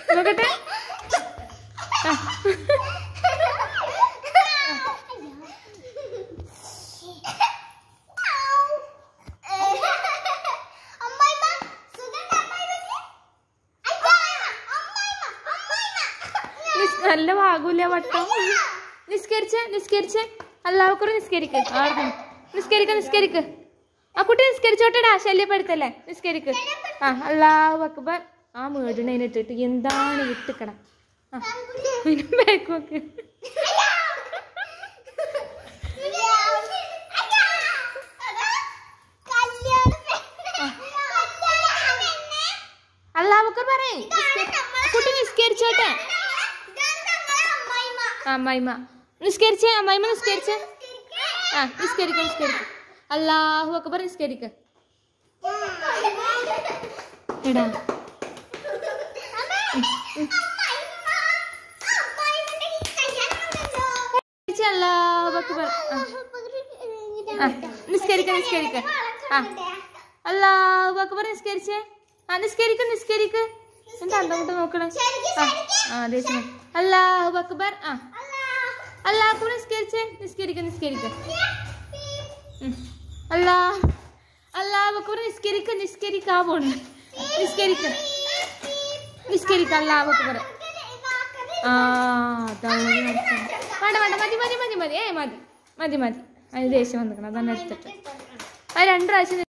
നോക്കട്ടെ ആ. നിസ്- നല്ല വാകൂല വട്ടം നിസ്കരിച്ച് നിസ്കരിച്ച് അല്ലാവക്കുറി നിസ്കരിക്ക് ആർക്കും നിസ്കരിക്ക നിസ്കരിക്ക് ആ കുട്ടി നിസ്കരിച്ചോട്ടെടാ ശല്യപ്പെടുത്തല്ലേ നിസ്കരിക്ക് ആ അല്ലാഹു അക്ബർ ആ മേടിനതിനിട്ടിട്ട് എന്താണ് വിട്ടുക്കട ആ ബാക്ക് നോക്ക് അല്ലാഹു അക്ബർ പറയേ കുട്ടി നിസ്കരിച്ചോട്ടെ ആ അമ്മായിമ്മ നിസ്കരിച്ചേ അമ്മായിമ്മ നിസ്കരിച്ചേ ആ നിസ്കരിക്ക നിസ്കരിക്ക അല്ലാഹു അക്ബർ നിസ്കരിക്ക എടാ നിസ്കരിച്ച് അല്ലാഹു അക്ബർ ആ ആ നിസ്കരിക്ക നിസ്കരിക്ക ആ അല്ലാഹു അക്ബർ നിസ്കരിച്ചേ ആ നിസ്കരിക്ക നിസ്കരിക്ക എന്താ അങ്ങോട്ട് നോക്കണേ ആ ആ ദേഷ്യം അല്ലാഹു അക്ബർ ആ അല്ലാഹു അക്ബർ നിസ്കരിച്ചേ നിസ്കരിക്ക നിസ്കരിക്ക ഉം. അല്ലാ അല്ലാഹു അക്ബർ നിസ്കരിക്ക നിസ്കരിക്കാ പോണ് നിസ്കരിക്ക നിസ്കരിക്ക അല്ലാഹു അക്ബർ ആ അതാണ് നടക്കുന്നത്. വേണ്ട വേണ്ട മതി മതി മതി മതി ഏ മതി മതി മതി അതിന് ദേഷ്യം വന്നിക്കണം അതാണ് എടുത്തിട്ട് അത് രണ്ട് പ്രാവശ്യം